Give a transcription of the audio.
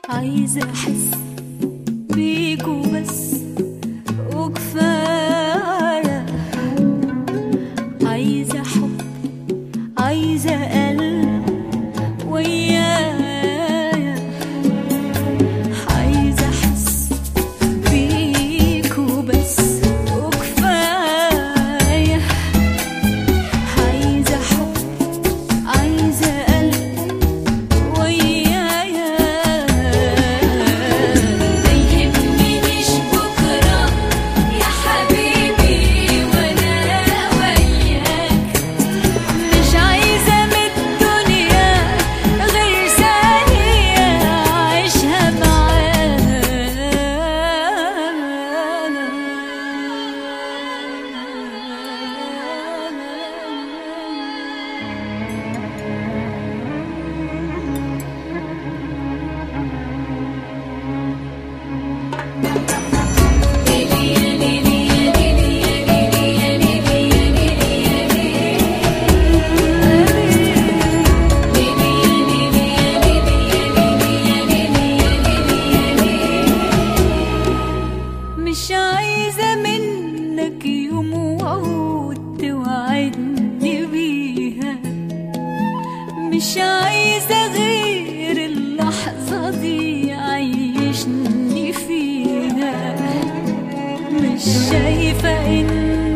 عايزة أحس بيك وبس وكفاية عايزة حب عايزة قلب ويايا عايزة أحس بيك وبس وكفاية عايزة حب عايزة قلب ويايا ما يهمنيش بكرة يا حبيبي وأنا وياك مش عايزة من الدنيا غير ثانية أعيشها معاك مش عايزة منك يوم وعود توعدني بيها مش عايزة غير اللحظة دي عيشني فيها مش شايفة إن